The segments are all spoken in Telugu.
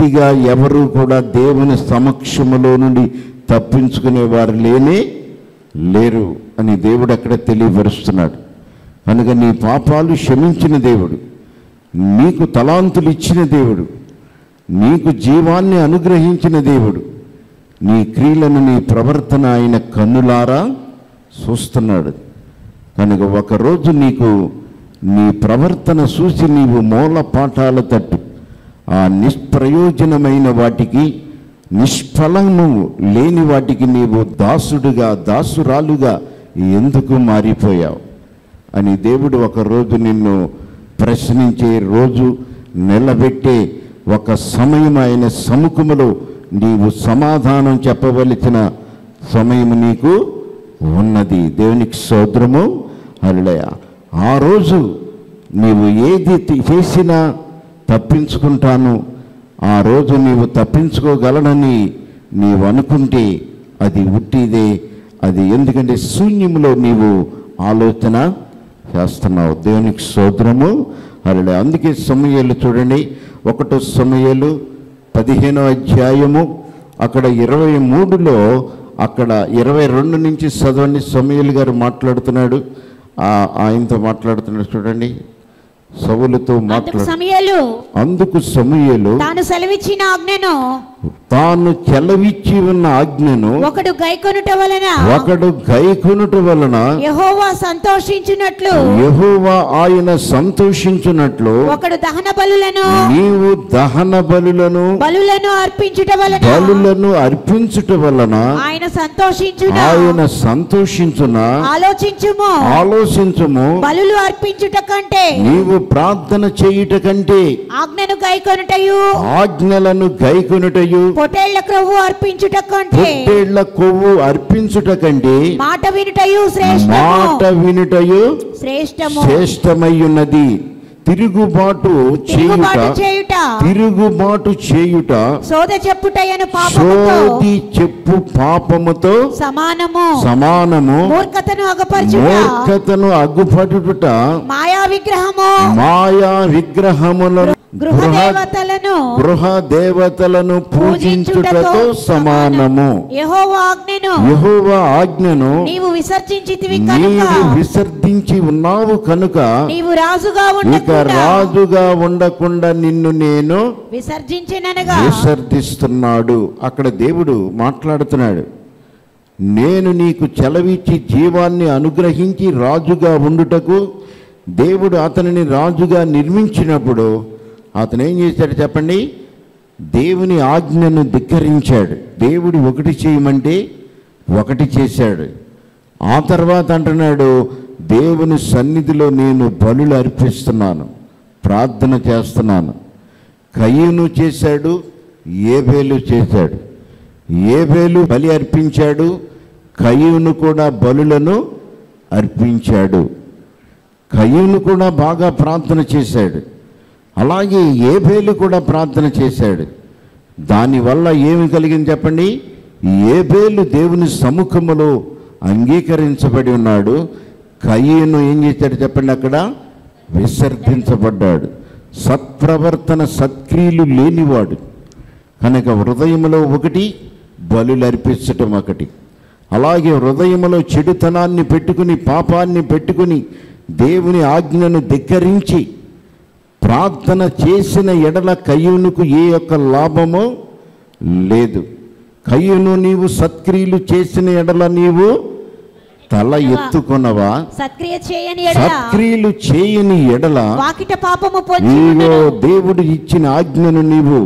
రీతిగా ఎవరు కూడా దేవుని సమక్షములో నుండి తప్పించుకునేవారు లేనే లేరు అని దేవుడు అక్కడ తెలియపరుస్తున్నాడు కనుక నీ పాపాలు క్షమించిన దేవుడు నీకు తలాంతులు ఇచ్చిన దేవుడు నీకు జీవాన్ని అనుగ్రహించిన దేవుడు నీ క్రియలను నీ ప్రవర్తన ఆయన కన్నులారా చూస్తున్నాడు కనుక ఒకరోజు నీకు నీ ప్రవర్తన చూసి నీవు మూల పాఠాల తట్టు ఆ నిష్ప్రయోజనమైన వాటికి నిష్ఫలము లేని వాటికి నీవు దాసుడుగా దాసురాలుగా ఎందుకు మారిపోయావు అని దేవుడు ఒకరోజు నిన్ను ప్రశ్నించే రోజు నిలబెట్టే ఒక సమయం ఆయన సముఖములో నీవు సమాధానం చెప్పవలసిన సమయం నీకు ఉన్నది దేవునికి సోదరము అల్లుడయ ఆ రోజు నీవు ఏది తి- చేసినా తప్పించుకుంటాను ఆ రోజు నీవు తప్పించుకోగలనని నీవు అనుకుంటే అది ఉట్టిదే అది ఎందుకంటే శూన్యంలో నీవు ఆలోచన చేస్తున్నావు దేవునికి సోదరము అలా అందుకే సమయాలు చూడండి ఒకటో సమయాలు పదిహేనో అధ్యాయము అక్కడ ఇరవై మూడులో అక్కడ ఇరవై రెండు నుంచి చదవండి సమయలు గారు మాట్లాడుతున్నాడు ఆ ఆయనతో మాట్లాడుతున్నాడు చూడండి సవులతో అందుకు మాట్లాడు సమయాలు అందుకు సమయలు తాను సెలవిచ్చిన ఆజ్ఞను తాను చెలవిచ్చి ఉన్న ఆజ్ఞను ఒకడు గైకొనుట వలన ఒకడు గైకొనుట వలన యెహోవా సంతోషించున్నట్లు యెహోవా ఆయన సంతోషించున్నట్లు ఒకడు దహన బలులను నీవు దహన బలులను బలులను అర్పించుట వలన బలులను అర్పించుట వలన ఆయన సంతోషించున ఆయన సంతోషించున ఆలోచించుము ఆలోచించుము బలులు అర్పించుట కంటే నీవు ప్రార్థన చేయుట కంటే ఆజ్ఞను గైకొనుటయు ఆజ్ఞలను గైకొనుటయు పొటేళ్ల క్రొవ్వు అర్పించుట కంటే పొట్టేళ్ల కొవ్వు అర్పించుట కంటే మాట వినుటయు శ్రేష్టము మాట వినుటయు శ్రేష్టము శ్రేష్టమయ్యున్నది తిరుగుబాటు చేయుట తిరుగుబాటు చేయుట తిరుగుబాటు చేయుట సోద చెప్పుటయను పాపముతో సోది చెప్పు పాపముతో సమానము సమానము మూర్ఖతను అగపరచుట మూర్ఖతను అగ్గుపడుట మాయా విగ్రహము మాయా విగ్రహములను గృహ గృహ దేవతలను గృహ దేవతలను పూజించుటతో సమానము యెహోవా ఆజ్ఞను యెహోవ ఆజ్ఞను నీవు విసర్జించితివి కనుక నీవు విసర్జించి ఉన్నావు కనుక నీవు రాజుగా ఇక ఉండకుండా రాజుగా ఉండకుండా నిన్ను నేను విసర్జించిననగా విసర్జిస్తున్నాడు అక్కడ దేవుడు మాట్లాడుతున్నాడు నేను నీకు చెలవిచ్చి జీవాన్ని అనుగ్రహించి రాజుగా ఉండుటకు దేవుడు అతనిని రాజుగా నిర్మించినప్పుడు అతను ఏం చేశాడు చెప్పండి దేవుని ఆజ్ఞను ధిక్కరించాడు దేవుడు ఒకటి చేయమంటే ఒకటి చేశాడు ఆ తర్వాత అంటున్నాడు దేవుని సన్నిధిలో నేను బలులు అర్పిస్తున్నాను ప్రార్థన చేస్తున్నాను కయ్యూను చేశాడు ఏబేలు చేశాడు ఏబేలు బలి అర్పించాడు కయ్యూను కూడా బలులను అర్పించాడు కయ్యూను కూడా బాగా ప్రార్థన చేశాడు అలాగే ఏబేలు కూడా ప్రార్థన చేశాడు దానివల్ల ఏమి కలిగింది చెప్పండి ఏబేలు దేవుని సముఖములో అంగీకరించబడి ఉన్నాడు కయ్యూను ఏం చేశాడు చెప్పండి అక్కడ విసర్జించబడ్డాడు సత్ప్రవర్తన సత్క్రియలు లేనివాడు కనుక హృదయములో ఒకటి బలులు అర్పించటం ఒకటి అలాగే హృదయములో చెడుతనాన్ని పెట్టుకుని పాపాన్ని పెట్టుకుని దేవుని ఆజ్ఞను ధిక్కరించి ప్రార్థన చేసిన ఎడల కయ్యూనుకు ఏ యొక్క లాభమో లేదు కయ్యూను నీవు సత్క్రియలు చేసిన ఎడల నీవు తల ఎత్తుకొనవా సత్క్రియ చేయని ఎడల సత్క్రియలు చేయని ఎడల వాకిట పాపము పొంచి నీవో ఉండెను. దేవుడు ఇచ్చిన ఆజ్ఞను నీవు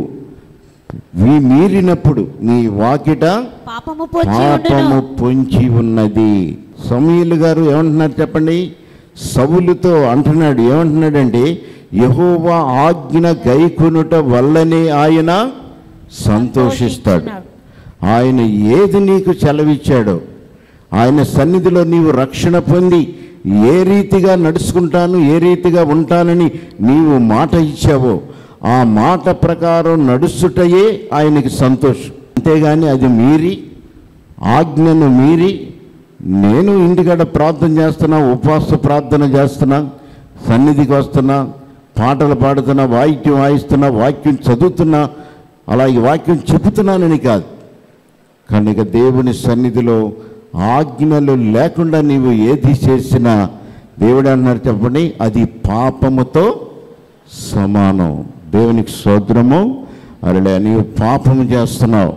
వీ మీరినప్పుడు నీ వాకిట పాపము పొంచి పాపము ఉండును పొంచి ఉన్నది సమీలు గారు ఏమంటున్నారు చెప్పండి సవులుతో అంటున్నాడు ఏమంటున్నాడంటే యహోవా ఆజ్ఞ గైకొనుట వల్లనే ఆయన సంతోషిస్తాడు ఆయన ఏది నీకు సెలవిచ్చాడో ఆయన సన్నిధిలో నీవు రక్షణ పొంది ఏ రీతిగా నడుచుకుంటాను ఏ రీతిగా ఉంటానని నీవు మాట ఇచ్చావో ఆ మాట ప్రకారం నడుచుటయే ఆయనకి సంతోషం అంతేగాని అది మీరి ఆజ్ఞను మీరి నేను ఇంటికాడ ప్రార్థన చేస్తున్నా ఉపవాస ప్రార్థన చేస్తున్నా సన్నిధికి వస్తున్నా పాటలు పాడుతున్నా వాయిద్యం వాయిస్తున్నా వాక్యం చదువుతున్నా అలా ఈ వాక్యం చెబుతున్నానని కాదు కనుక దేవుని సన్నిధిలో ఆజ్ఞలు లేకుండా నీవు ఏది చేసినా దేవుడు అన్నారు చెప్పండి అది పాపముతో సమానం దేవునికి సోదరము అరలే నీవు పాపము చేస్తున్నావు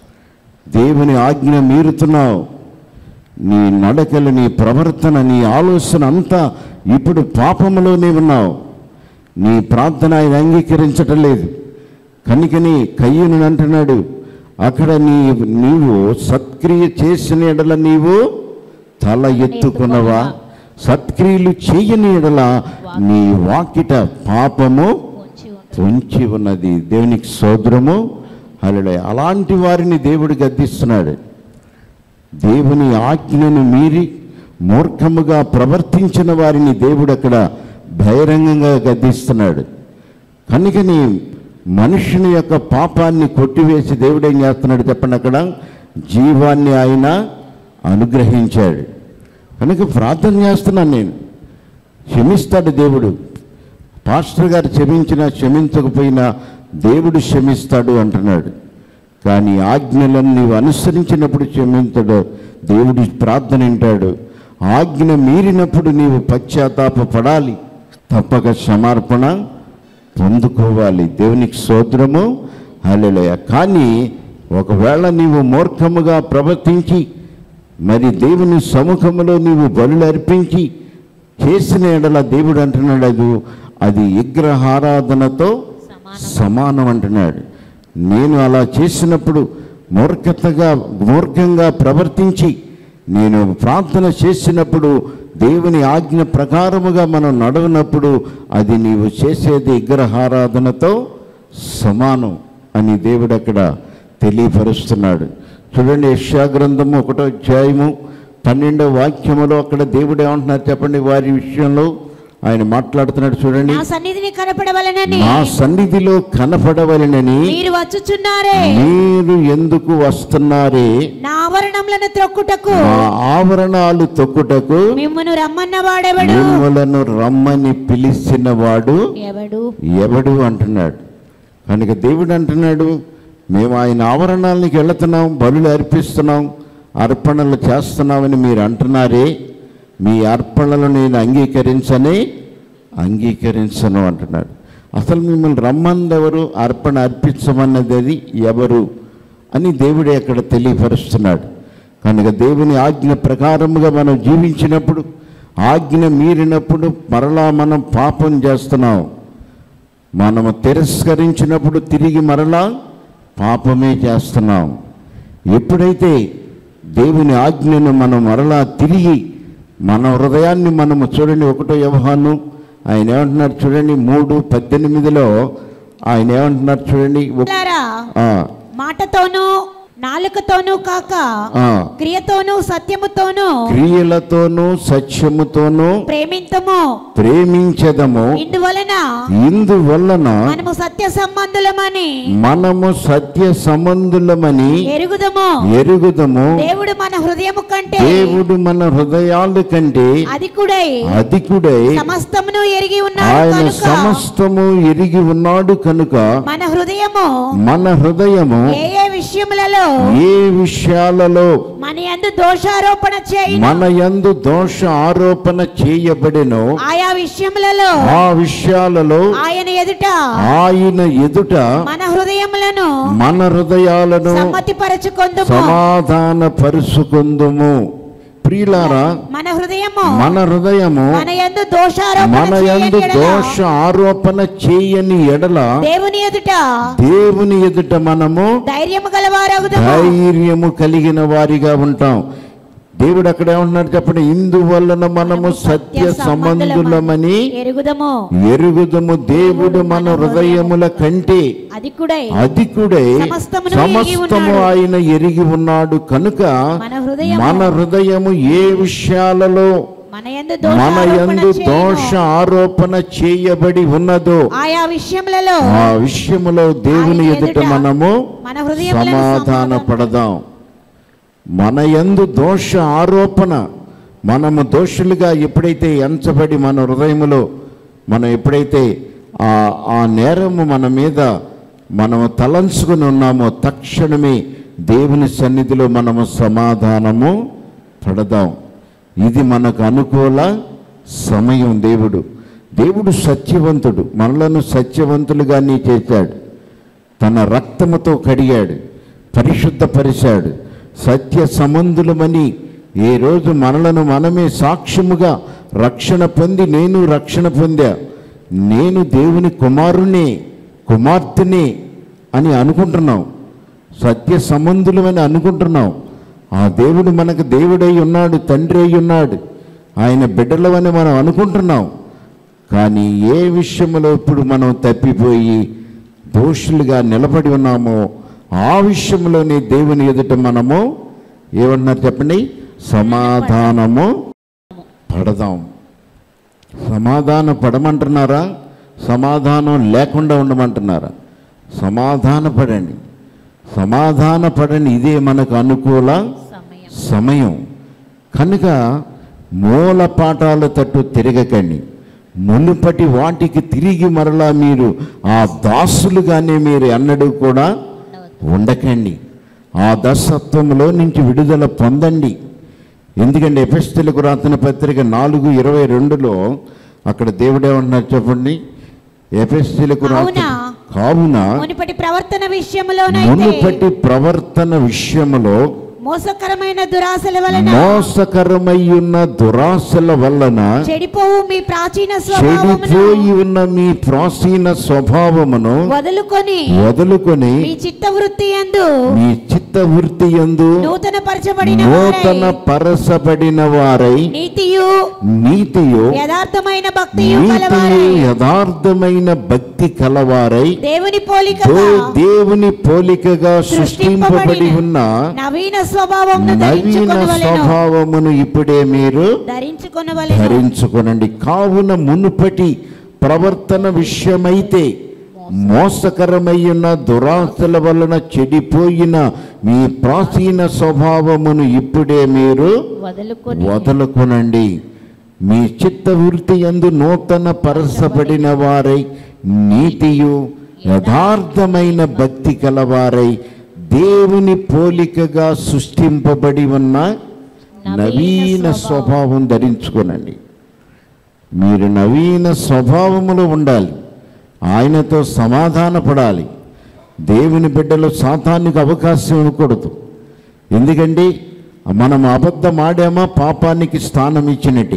దేవుని ఆజ్ఞ మీరుతున్నావు నీ నడకలు నీ ప్రవర్తన నీ ఆలోచన అంతా ఇప్పుడు పాపములోనే ఉన్నావు నీ ప్రార్థన ఆయన అంగీకరించటం లేదు కనుకని కయ్యను అంటున్నాడు అక్కడ నీ నీవు సత్క్రియ చేసిన ఎడల నీవు తల ఎత్తుకున్నవా సత్క్రియలు చేయని ఎడల నీ వాకిట పాపము పొంచి ఉంది. పొంచి ఉన్నది దేవునికి సోదరము అలడే అలాంటి వారిని దేవుడు గద్దిస్తున్నాడు దేవుని ఆజ్ఞను మీరి మూర్ఖముగా ప్రవర్తించిన వారిని దేవుడు అక్కడ బహిరంగంగా గద్దిస్తున్నాడు కనుకని మనుషుని యొక్క పాపాన్ని కొట్టివేసి దేవుడు ఏం చేస్తున్నాడు చెప్పండి అక్కడ జీవాన్ని ఆయన అనుగ్రహించాడు కనుక ప్రార్థన చేస్తున్నాను నేను క్షమిస్తాడు దేవుడు పాస్టర్ గారు క్షమించినా క్షమించకపోయినా దేవుడు క్షమిస్తాడు అంటున్నాడు కానీ ఆజ్ఞలను నీవు అనుసరించినప్పుడు క్షమించడు దేవుడి ప్రార్థన వింటాడు ఆజ్ఞ మీరినప్పుడు నీవు పశ్చాత్తాప పడాలి తప్పక క్షమార్పణ పొందుకోవాలి దేవునికి సోదరము హల్లెలూయ కానీ ఒకవేళ నీవు మూర్ఖముగా ప్రవర్తించి మరి దేవుని సముఖములో నీవు బలులు అర్పించి చేసిన ఎడల దేవుడు అంటున్నాడు అది అది విగ్రహారాధనతో సమానం అంటున్నాడు నేను అలా చేసినప్పుడు మూర్ఖతగా మూర్ఖంగా ప్రవర్తించి నేను ప్రార్థన చేసినప్పుడు దేవుని ఆజ్ఞ ప్రకారముగా మనం నడవనప్పుడు అది నీవు చేసేది విగ్రహారాధనతో సమానం అని దేవుడు అక్కడ తెలియపరుస్తున్నాడు చూడండి యెషయా గ్రంథము ఒకటో అధ్యాయము పన్నెండో వాక్యములో అక్కడ దేవుడు ఏమంటున్నారు చెప్పండి వారి విషయంలో ఆయన మాట్లాడుతున్నాడు చూడండి నా సన్నిధిని కనపడవలనని నా సన్నిధిలో కనపడవలనని మీరు వచ్చుచున్నారే మీరు ఎందుకు వస్తున్నారే నా ఆవరణములను త్రొక్కుటకు మా ఆవరణాలు తొక్కుటకు మిమ్మును రమ్మన్న వాడెవడు మిమ్మలను రమ్మని పిలిచిన వాడు ఎవడు ఎవడు అంటున్నాడు కనుక దేవుడు అంటున్నాడు మేము ఆయన ఆవరణాలకి వెళుతున్నాం బలులు అర్పిస్తున్నాం అర్పణలు చేస్తున్నామని మీరు అంటున్నారే మీ అర్పణలు నేను అంగీకరించనే అంగీకరించను అంటున్నాడు అసలు మిమ్మల్ని రమ్మన్నది ఎవరు అర్పణ అర్పించమన్నది అది ఎవరు అని దేవుడే అక్కడ తెలియపరుస్తున్నాడు కనుక దేవుని ఆజ్ఞ ప్రకారముగా మనం జీవించినప్పుడు ఆజ్ఞ మీరినప్పుడు మరలా మనం పాపం చేస్తున్నాం మనము తిరస్కరించినప్పుడు తిరిగి మరలా పాపమే చేస్తున్నాం ఎప్పుడైతే దేవుని ఆజ్ఞను మనం మరలా తిరిగి మన హృదయాన్ని మనము చూడండి ఒకటో వ్యవహాను ఆయన ఏమంటున్నారు చూడండి మూడు పద్దెనిమిదిలో ఆయన ఏమంటున్నారు చూడండి ఒక- పిల్లారా, ఆ, మాటతోనూ నాలుకతోనూ కాక ఆ, క్రియతోనూ సత్యముతోనూ క్రియలతోనూ సత్యముతోనూ ప్రేమింతము ప్రేమించదము ఇందువలన ఇందువలన మనము సత్య సంబంధులమని మనము సత్య సంబంధులమని ఎరుగుదము ఎరుగుదము దేవుడు మన హృదయము కంటే దేవుడు మన హృదయాల కంటే అధికుడై అధికుడై సమస్తమును ఎరిగి ఉన్నాడు ఆయన కనుక సమస్తము ఎరిగి ఉన్నాడు కనుక మన హృదయము మన హృదయము ఏ ఏ విషయములలో ఏ విషయాలలో మన యందు దోషారోపణ చేయి మన యందు దోష ఆరోపణ చేయబడెను ఆయా విషయములలో ఆ విషయాలలో ఆయన ఎదుట ఆయన ఎదుట మన హృదయములను మన హృదయాలను సమ్మతి పరచుకొందుము సమాధాన పరుచుకుందుము ప్రియులారా మన హృదయము మన హృదయము మన యందు దోషారోపణ మన యందు చేయని ఎడల దోష ఆరోపణ చేయని ఎడల దేవుని ఎదుట దేవుని ఎదుట మనము ధైర్యము గలవారగుదము ధైర్యము కలిగిన వారిగా ఉంటాం దేవుడు అక్కడ ఏమంటున్నాడు చెప్పండి ఇందువలన మనము సత్య సంబంధులమని ఎరుగుదము ఎరుగుదము దేవుడు మన హృదయముల కంటే అధికుడై అధికుడై సమస్తమును ఎరిగి సమస్తము ఉన్నాడు. ఆయన ఎరిగి ఉన్నాడు కనుక మన హృదయము మన హృదయము ఏ విషయాలలో మన యందు మన దోషారోపణ యందు దోష చేయును. ఆరోపణ చేయబడి ఉన్నదో ఆయా విషయములలో ఆ విషయములో దేవుని ఆయన ఎదుట ఎదుట మనము మన హృదయములను సమాధాన పడదాం మన యందు దోష ఆరోపణ మనము దోషులుగా ఎప్పుడైతే ఎంచబడి మన హృదయములో మనం ఎప్పుడైతే ఆ ఆ నేరము మన మీద మనము తలంచుకుని ఉన్నామో తక్షణమే దేవుని సన్నిధిలో మనము సమాధానము పడదాం ఇది మనకు అనుకూల సమయం దేవుడు దేవుడు సత్యవంతుడు మనలను సత్యవంతులుగానే చేశాడు తన రక్తముతో కడిగాడు పరిశుద్ధపరిచాడు సత్య సంబంధులమని ఏ రోజు మనలను మనమే సాక్ష్యముగా రక్షణ పొంది నేను రక్షణ పొందా నేను దేవుని కుమారుణ్ణి కుమార్తెని అని అనుకుంటున్నాం సత్య సంబంధులమని అనుకుంటున్నాం ఆ దేవుడు మనకు దేవుడై ఉన్నాడు తండ్రి అయి ఉన్నాడు ఆయన బిడ్డలమని మనం అనుకుంటున్నాం కానీ ఏ విషయంలో ఇప్పుడు మనం తప్పిపోయి దోషులుగా నిలబడి ఉన్నామో ఆ విషయంలోనే దేవుని ఎదుట మనము ఏమన్నారు చెప్పండి సమాధానము పడదాం సమాధాన పడమంటున్నారా సమాధానం లేకుండా ఉండమంటున్నారా సమాధాన పడండి సమాధాన పడండి ఇదే మనకు అనుకూల సమయం సమయం కనుక మూల పాఠాల తట్టు తిరగకండి మునుపటి వాటికి తిరిగి మరలా మీరు ఆ దాసులుగానే మీరు ఎన్నడూ కూడా ఉండకండి ఆ దశత్వంలో నుంచి విడుదల పొందండి ఎందుకంటే ఎపిస్తులకు రాసిన పత్రిక నాలుగు ఇరవై రెండులో అక్కడ దేవుడేమన్నారు చెప్పండి ఎపిస్తులకు రాసిన కావున కావున మునిపటి ప్రవర్తన విషయంలోనైతే మునుపటి ప్రవర్తన విషయములో మోసకరమైన దురాశల వలన మోసకరమయ్యున్న దురాశల వలన చెడిపోవు మీ ప్రాచీన స్వభావమును చెడిపోయి ఉన్న మీ ప్రాచీన స్వభావమును వదులుకొని వదులుకొని మీ చిత్తవృత్తి యందు మీ చిత్త వృత్తి యందు నూతన పరచబడిన నూతన పరసబడిన వారై నీతియు నీతియు యథార్థమైన భక్తియు నీతియు కలవారై యథార్థమైన భక్తి కలవారై దేవుని పోలికగా దో- దేవుని పోలికగా సృష్టింపబడి ఉన్న నవీన స్వభావం నవీన స్వభావమును ఇప్పుడే మీరు ధరించుకొనవలెను ధరించుకొనండి కావున మునుపటి ప్రవర్తన విషయమైతే మోసకరమయ్యున్న దురాశల వలన చెడిపోయిన మీ ప్రాచీన స్వభావమును ఇప్పుడే మీరు వదులుకొని వదులుకొనండి మీ చిత్తవృత్తి యందు నూతన పరసబడిన వారై నీతియు యథార్థమైన భక్తి కలవారై దేవుని పోలికగా సృష్టింపబడి ఉన్న నవీన స్వభావం ధరించుకోనండి మీరు నవీన స్వభావములో ఉండాలి ఆయనతో సమాధాన పడాలి దేవుని బిడ్డలు సాతానికి అవకాశం ఇవ్వకూడదు ఎందుకంటే మనం అబద్ధం ఆడామా పాపానికి స్థానం ఇచ్చినట్టే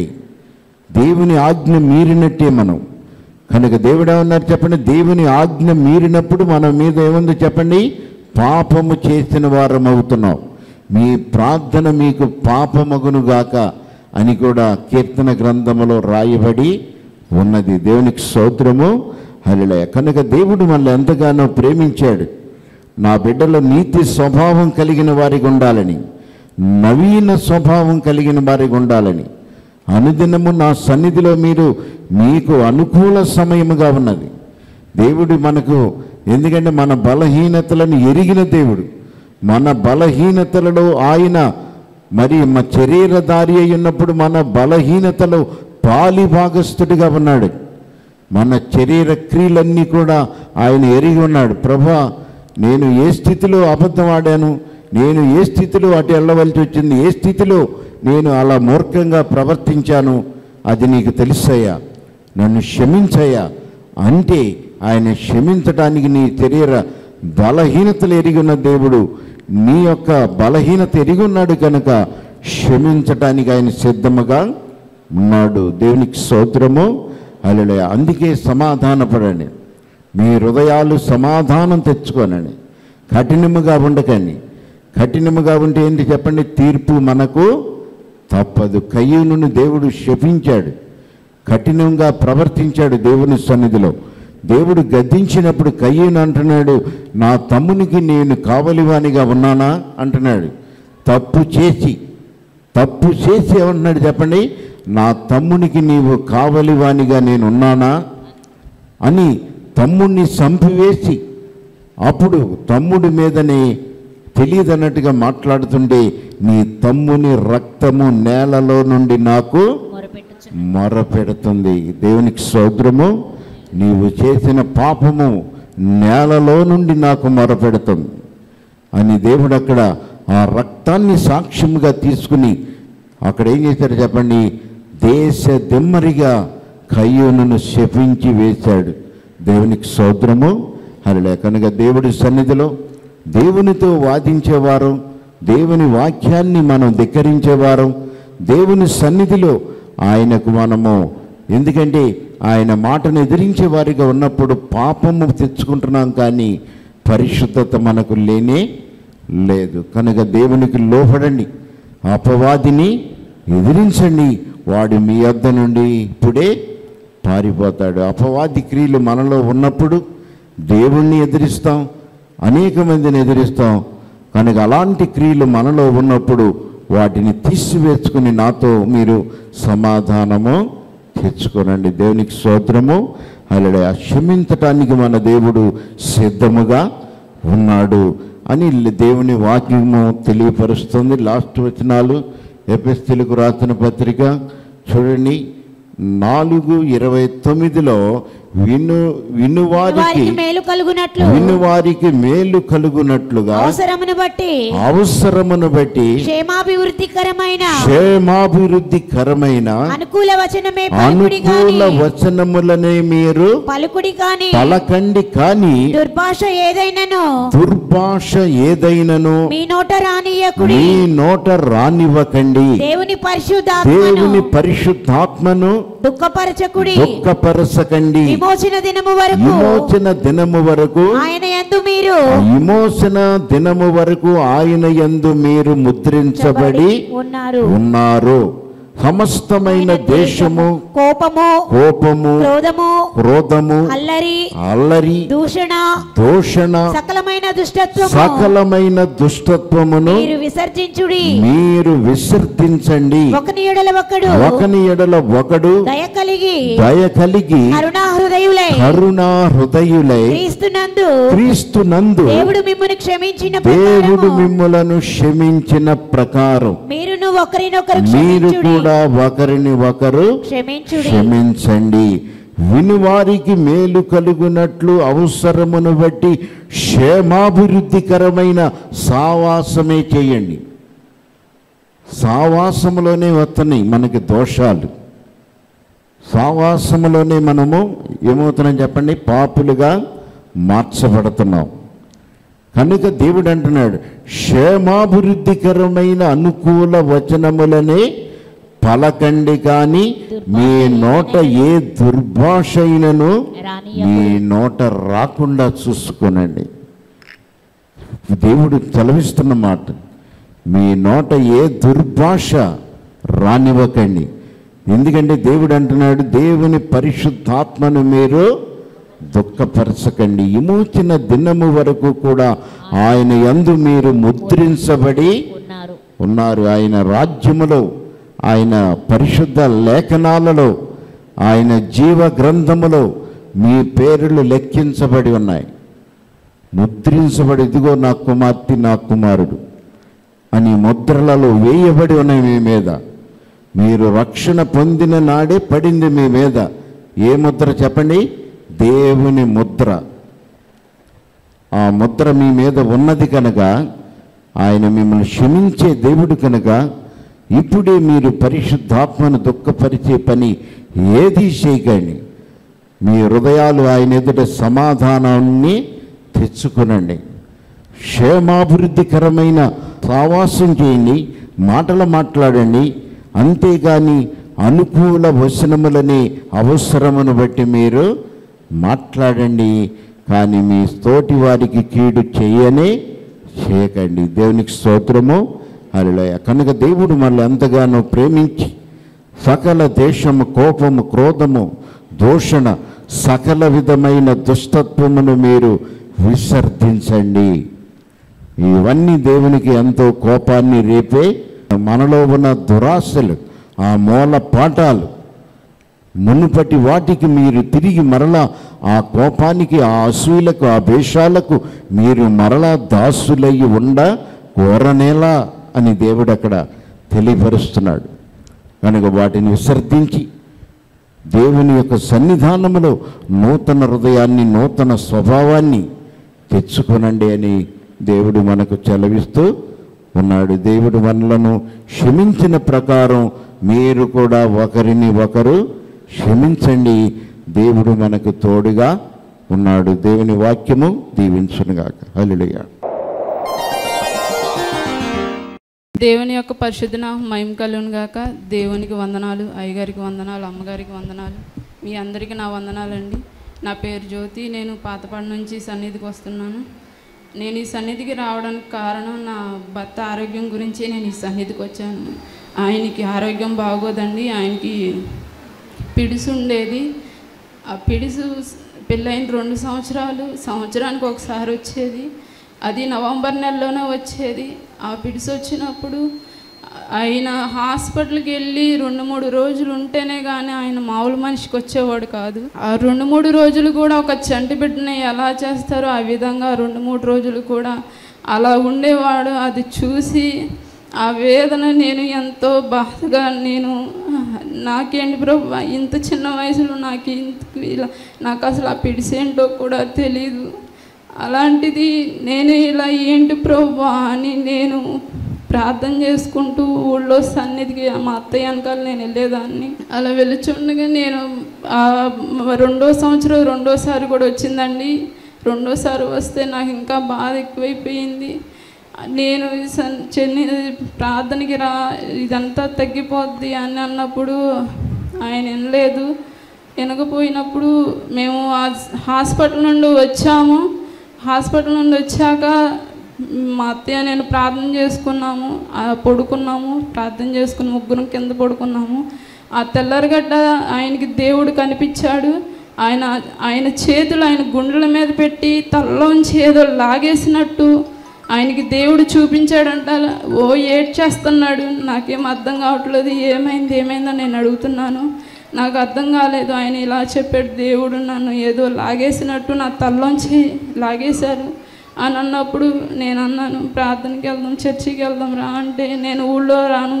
దేవుని ఆజ్ఞ మీరినట్టే మనం కనుక దేవుడు ఏమన్నారు చెప్పండి దేవుని ఆజ్ఞ మీరినప్పుడు మన మీద ఏముంది చెప్పండి పాపము చేసిన వారం అవుతున్నాం మీ ప్రార్థన మీకు పాపమగునుగాక అని కూడా కీర్తన గ్రంథములో రాయబడి ఉన్నది దేవునికి స్తోత్రము హరిలయ కనుక దేవుడు మనల్ని ఎంతగానో ప్రేమించాడు నా బిడ్డలో నీతి స్వభావం కలిగిన వారికి ఉండాలని నవీన స్వభావం కలిగిన వారికి ఉండాలని అనుదినము నా సన్నిధిలో మీరు మీకు అనుకూల సమయముగా ఉన్నది దేవుడు మనకు ఎందుకంటే మన బలహీనతలను ఎరిగిన దేవుడు మన బలహీనతలలో ఆయన మరి మా శరీరధారి అయి ఉన్నప్పుడు మన బలహీనతలో పాలి భాగస్థుడిగా ఉన్నాడు మన శరీర క్రియలన్నీ కూడా ఆయన ఎరిగి ఉన్నాడు ప్రభా నేను ఏ స్థితిలో అబద్ధం ఆడాను నేను ఏ స్థితిలో అటు వెళ్ళవలసి వచ్చింది ఏ స్థితిలో నేను అలా మూర్ఖంగా ప్రవర్తించాను అది నీకు తెలుసయ్యా నన్ను క్షమించయ్యా అంటే ఆయన క్షమించటానికి నీ శరీర బలహీనతలు ఎరిగి ఉన్న దేవుడు నీ యొక్క బలహీనత ఎరిగి ఉన్నాడు కనుక క్షమించటానికి ఆయన సిద్ధముగా ఉన్నాడు దేవునికి స్తోత్రము అలలే అందుకే సమాధానపడండి మీ హృదయాలు సమాధానం తెచ్చుకోనండి కఠినముగా ఉండకండి కఠినముగా ఉంటే ఏంటి చెప్పండి తీర్పు మనకు తప్పదు కయ్యూను దేవుడు శపించాడు కఠినంగా ప్రవర్తించాడు దేవుని సన్నిధిలో దేవుడు గద్దించినప్పుడు కయ్యూను అంటున్నాడు నా తమ్మునికి నేను కావలివానిగా ఉన్నానా అంటున్నాడు తప్పు చేసి తప్పు చేసి ఏమంటున్నాడు చెప్పండి నా తమ్మునికి నీవు కావలివానిగా నేను ఉన్నానా అని తమ్ముణ్ణి చంపివేసి అప్పుడు తమ్ముడి మీదనే తెలియదన్నట్టుగా మాట్లాడుతుంటే నీ తమ్ముని రక్తము నేలలో నుండి నాకు మొరపెడుతుంది దేవునికి సౌద్రము నీవు చేసిన పాపము నేలలో నుండి నాకు మొరపెడుతుంది అని దేవుడు అక్కడ ఆ రక్తాన్ని సాక్ష్యముగా తీసుకుని అక్కడ ఏం చేశాడు చెప్పండి దేశ దిమ్మరిగా కయ్యూనును శపించి వేశాడు దేవునికి సోద్రము హరిలే కనుక దేవుడి సన్నిధిలో దేవునితో వాదించేవారు దేవుని వాక్యాన్ని మనం ధిక్కరించేవారు దేవుని సన్నిధిలో ఆయనకు మనము ఎందుకంటే ఆయన మాటను ఎదిరించే వారిగా ఉన్నప్పుడు పాపము తెచ్చుకుంటున్నాం కానీ పరిశుద్ధత మనకు లేనే లేదు కనుక దేవునికి లోపడండి అపవాదిని ఎదిరించండి వాడు మీ వద్ద నుండి ఇప్పుడే పారిపోతాడు అపవాది క్రియలు మనలో ఉన్నప్పుడు దేవుణ్ణి ఎదిరిస్తాం అనేక మందిని ఎదిరిస్తాం కనుక అలాంటి క్రియలు మనలో ఉన్నప్పుడు వాటిని తీసివేసుకుని నాతో మీరు సమాధానము తెచ్చుకోనండి దేవునికి స్తోత్రము అలాగే క్షమించటానికి మన దేవుడు సిద్ధముగా ఉన్నాడు అని దేవుని వాక్యము తెలియపరుస్తుంది లాస్ట్ వచనాలు ఎపిస్తులకు రాసిన పత్రిక చూడండి నాలుగు ఇరవై తొమ్మిదిలో విను వినువారికి వారికి మేలు కలుగునట్లు వినువారికి మేలు కలుగునట్లుగా అవసరమును బట్టి అవసరమును బట్టి క్షేమాభివృద్ధికరమైన క్షేమాభివృద్ధికరమైన అనుకూల వచనమే పలుకుడి అనుకూల కాని వచనములనే మీరు పలుకుడి కాని పలకండి కాని దుర్భాష ఏదైనను దుర్భాష ఏదైనను మీ నోట రానియకుడి మీ నోట రానివ్వకండి దేవుని పరిశుద్ధాత్మను దేవుని పరిశుద్ధాత్మను దుఃఖపరచకుడి దుఃఖపరచకండి విమోచన దినము వరకు విమోచన దినము వరకు ఆయన యందు మీరు విమోచన దినము వరకు ఆయన యందు మీరు ముద్రించబడి ఉన్నారు ఉన్నారు సమస్తమైన దేశము కోపము కోపము క్రోధము క్రోధము అల్లరి అల్లరి దూషణ దూషణ సకలమైన దుష్టత్వము సకలమైన దుష్టత్వమును మీరు విసర్జించుడి మీరు విసర్జించండి ఒకని ఎడల ఒకడు ఒకని ఎడల ఒకడు దయ కలిగి దయ కలిగి కరుణా హృదయులై కరుణా హృదయులై క్రీస్తునందు క్రీస్తునందు దేవుడు మిమ్మల్ని క్షమించిన దేవుడు ప్రకారము మిమ్ములను క్షమించిన ప్రకారం మీరును ఒకరినొకరు మీరు క్షమించుడి కూడా ఒకరిని ఒకరు క్షమించుడి క్షమించండి వినువారికి మేలు కలుగునట్లు అవసరమును బట్టి క్షేమాభివృద్ధికరమైన సావాసమే చేయండి సావాసములోనే వస్తున్నాయి మనకి దోషాలు సావాసములోనే మనము ఏమవుతున్నాం చెప్పండి పాపులుగా మార్చబడుతున్నాం కనుక దేవుడు అంటున్నాడు క్షేమాభివృద్ధికరమైన అనుకూల వచనములనే పలకండి కానీ మీ నోట ఏ దుర్భాష అయినను మీ నోట రాకుండా చూసుకునండి దేవుడు చలవిస్తున్న మాట మీ నోట ఏ దుర్భాష రానివ్వకండి ఎందుకంటే దేవుడు అంటున్నాడు దేవుని పరిశుద్ధాత్మను మీరు దుఃఖపరచకండి విమోచన దినము వరకు కూడా ఆయన యందు మీరు ముద్రించబడి ఉన్నారు ఉన్నారు ఆయన రాజ్యములో ఆయన పరిశుద్ధ లేఖనాలలో ఆయన జీవ గ్రంథములో మీ పేర్లు లెక్కించబడి ఉన్నాయి ముద్రించబడి ఇదిగో నా కుమార్తె నా కుమారుడు అని ముద్రలలో వేయబడి ఉన్నాయి మీ మీద మీరు రక్షణ పొందిన నాడే పడింది మీ మీద ఏ ముద్ర చెప్పండి దేవుని ముద్ర ఆ ముద్ర మీ మీద ఉన్నది కనుక ఆయన మిమ్మల్ని క్షమించే దేవుడు కనుక ఇప్పుడే మీరు పరిశుద్ధాత్మను దుఃఖపరిచే పని ఏది చేయకండి మీ హృదయాలు ఆయన ఎదుట సమాధానాన్ని తెచ్చుకునండి క్షేమాభివృద్ధికరమైన సావాసం చేయండి మాటలు మాట్లాడండి అంతేగాని అనుకూల వచనములని అవసరమును బట్టి మీరు మాట్లాడండి కానీ మీ తోటి వారికి కీడు చేయనే చేయకండి దేవునికి స్తోత్రము హరిలోయ కనుక దేవుడు మళ్ళీ ఎంతగానో ప్రేమించి సకల దేశము కోపము క్రోధము దూషణ సకల విధమైన దుష్టత్వమును మీరు విసర్జించండి ఇవన్నీ దేవునికి ఎంతో కోపాన్ని రేపే మనలో ఉన్న దురాశలు ఆ మూల పాఠాలు మునుపటి వాటికి మీరు తిరిగి మరలా ఆ కోపానికి ఆ అసూయలకు ఆ భేషాలకు మీరు మరలా దాసులయ్యి ఉండ కోరనేలా అని దేవుడు అక్కడ తెలియపరుస్తున్నాడు కనుక వాటిని విసర్జించి దేవుని యొక్క సన్నిధానములో నూతన హృదయాన్ని నూతన స్వభావాన్ని తెచ్చుకొనండి అని దేవుడు మనకు చెలవిస్తూ ఉన్నాడు దేవుడు మనలను క్షమించిన ప్రకారం మీరు కూడా ఒకరిని ఒకరు క్షమించండి దేవుడు మనకు తోడుగా ఉన్నాడు దేవుని వాక్యము దీవించునుగాక హల్లెలూయా దేవుని యొక్క పరిశుద్ధ మహిమ కలుగును గాక దేవునికి వందనాలు అయ్యగారికి వందనాలు అమ్మగారికి వందనాలు మీ అందరికీ నా వందనాలండి నా పేరు జ్యోతి నేను పాతపాడు నుంచి సన్నిధికి వస్తున్నాను నేను ఈ సన్నిధికి రావడానికి కారణం నా భర్త ఆరోగ్యం గురించి నేను ఈ సన్నిధికి వచ్చాను ఆయనకి ఆరోగ్యం బాగోదండి ఆయనకి పిడుసు ఉండేది ఆ పిడుసు పెళ్ళైన రెండు సంవత్సరాలు సంవత్సరానికి ఒకసారి వచ్చేది అది నవంబర్ నెలలోనే వచ్చేది ఆ పిడుసు వచ్చినప్పుడు ఆయన హాస్పిటల్కి వెళ్ళి రెండు మూడు రోజులు ఉంటేనే కానీ ఆయన మామూలు మనిషికి వచ్చేవాడు కాదు ఆ రెండు మూడు రోజులు కూడా ఒక చంటి బిడ్డని ఎలా చేస్తారో ఆ విధంగా రెండు మూడు రోజులు కూడా అలా ఉండేవాడు అది చూసి ఆ వేదన నేను ఎంతో బాధగా నేను నాకేంటి ప్రభు ఇంత చిన్న వయసులో నాకు ఇంత ఇలా నాకు అసలు ఆ పిడిసేంటో కూడా తెలీదు అలాంటిది నేను ఇలా ఏంటి ప్రభు అని నేను ప్రార్థన చేసుకుంటూ ఊళ్ళో సన్నిధికి మా అత్తయ్య వెనకాల నేను వెళ్ళేదాన్ని అలా వెళ్ళుచుండగా నేను ఆ రెండో సంవత్సరం రెండోసారి కూడా వచ్చిందండి రెండోసారి వస్తే నాకు ఇంకా బాధ ఎక్కువైపోయింది నేను ఈ సన్ చెన్ని ప్రార్థనకి రా ఇదంతా తగ్గిపోద్ది అని అన్నప్పుడు ఆయన వినలేదు వినకపోయినప్పుడు మేము ఆ హాస్పిటల్ నుండి వచ్చాము హాస్పిటల్ నుండి వచ్చాక మా అత్తయ్య నేను ప్రార్థన చేసుకున్నాము ఆ పడుకున్నాము ప్రార్థన చేసుకుని ముగ్గురం కింద పడుకున్నాము ఆ తెల్లరగడ్డ ఆయనకి దేవుడు కనిపించాడు ఆయన ఆయన చేతులు ఆయన గుండెల మీద పెట్టి తలలోంచి ఏదో లాగేసినట్టు ఆయనకి దేవుడు చూపించాడంట ఓ ఏడ్చేస్తున్నాడు నాకేం అర్థం కావట్లేదు ఏమైంది ఏమైందని నేను అడుగుతున్నాను నాకు అర్థం కాలేదు ఆయన ఇలా చెప్పాడు దేవుడు నన్ను ఏదో లాగేసినట్టు నా తల్లోంచి లాగేశారు అని అన్నప్పుడు నేను అన్నాను ప్రార్థనకి వెళ్దాం చర్చికి వెళ్దాం రా అంటే నేను ఊళ్ళో రాను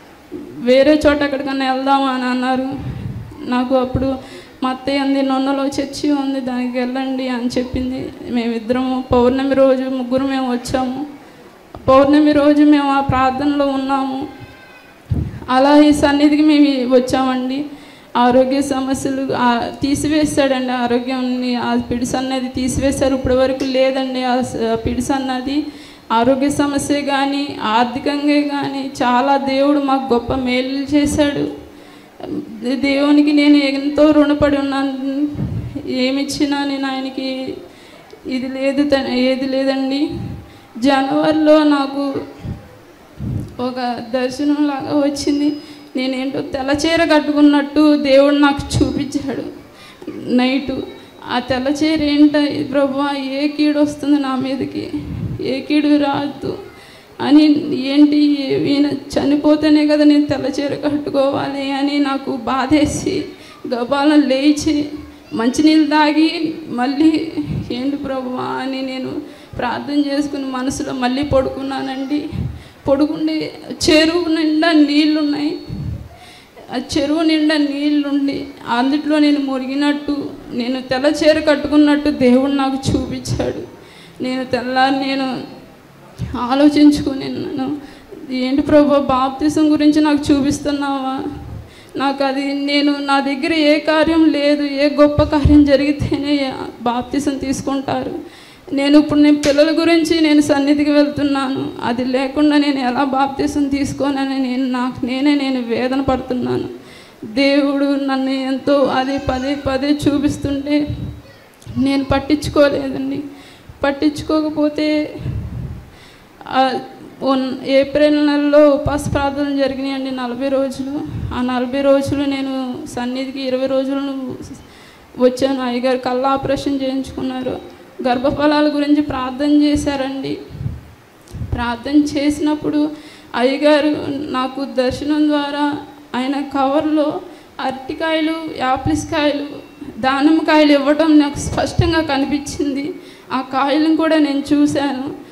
వేరే చోట ఎక్కడికన్నా వెళ్దాం అని అన్నారు నాకు అప్పుడు మా అత్తయ్య అంది నొన్నలో చర్చి ఉంది దానికి వెళ్ళండి అని చెప్పింది మేమిద్దరము పౌర్ణమి రోజు ముగ్గురు మేము వచ్చాము పౌర్ణమి రోజు మేము ఆ ప్రార్థనలో ఉన్నాము అలా ఈ సన్నిధికి మేము వచ్చామండి ఆరోగ్య సమస్యలు ఆ, తీసివేస్తాడండి ఆరోగ్యాన్ని ఆ పిడిస్ అన్నది తీసివేశారు ఇప్పటి వరకు లేదండి ఆ స- పిడిస్ అన్నది ఆరోగ్య సమస్య కానీ ఆర్థికంగా కానీ చాలా దేవుడు మాకు గొప్ప మేలు చేశాడు దేవునికి నేను ఎంతో రుణపడి ఉన్నాను ఏమిచ్చినా నేను ఆయనకి ఇది లేదు త- ఏది లేదండి జనవరిలో నాకు ఒక దర్శనం లాగా వచ్చింది నేనేంటో తెల్లచీర కట్టుకున్నట్టు దేవుడు నాకు చూపించాడు నైటు ఆ తెల్లచీర ఏంట ప్రభు ఏ కీడు వస్తుంది నా మీదకి ఏ కీడు రాదు అని ఏంటి ఈయన చనిపోతేనే కదా నేను తెల్లచీర కట్టుకోవాలి అని నాకు బాధేసి గబాలం లేచి మంచినీళ్ళు తాగి మళ్ళీ ఏంటి ప్రభు అని నేను ప్రార్థన చేసుకుని మనసులో మళ్ళీ పడుకున్నానండి పడుకుండి చెరువు నిండా నీళ్ళు ఉన్నాయి ఆ చెరువు నిండా నీళ్ళుండి అందుట్లో నేను మురిగినట్టు నేను తెల్ల చీర కట్టుకున్నట్టు దేవుడు నాకు చూపించాడు నేను తెల్లారి నేను ఆలోచించుకుని నన్ను ఏంటి ప్రభు బాప్తిసం గురించి నాకు చూపిస్తున్నావా నాకు అది నేను నా దగ్గర ఏ కార్యం లేదు ఏ గొప్ప కార్యం జరిగితేనే బాప్తిసం తీసుకుంటారు నేను ఇప్పుడు నేను పిల్లల గురించి నేను సన్నిధికి వెళ్తున్నాను అది లేకుండా నేను ఎలా బాప్తిసం తీసుకోనని నేను నాకు నేనే నేను వేదన పడుతున్నాను దేవుడు నన్ను ఎంతో అది పదే పదే చూపిస్తుంటే నేను పట్టించుకోలేదండి పట్టించుకోకపోతే ఆ ఉన్- ఏప్రిల్ నెలలో ఉపాస ప్రార్థనలు జరిగినాయండి నలభై రోజులు ఆ నలభై రోజులు నేను సన్నిధికి ఇరవై రోజులు వచ్చాను అయ్యగారు కళ్ళ ఆపరేషన్ చేయించుకున్నారు గర్భఫలాల గురించి ప్రార్థన చేశారండి ప్రార్థన చేసినప్పుడు అయ్యగారు నాకు దర్శనం ద్వారా ఆయన కవర్లో అరటికాయలు యాప్లిస్కాయలు దానిమ్మకాయలు ఇవ్వడం నాకు స్పష్టంగా కనిపించింది ఆ కాయలను కూడా నేను చూశాను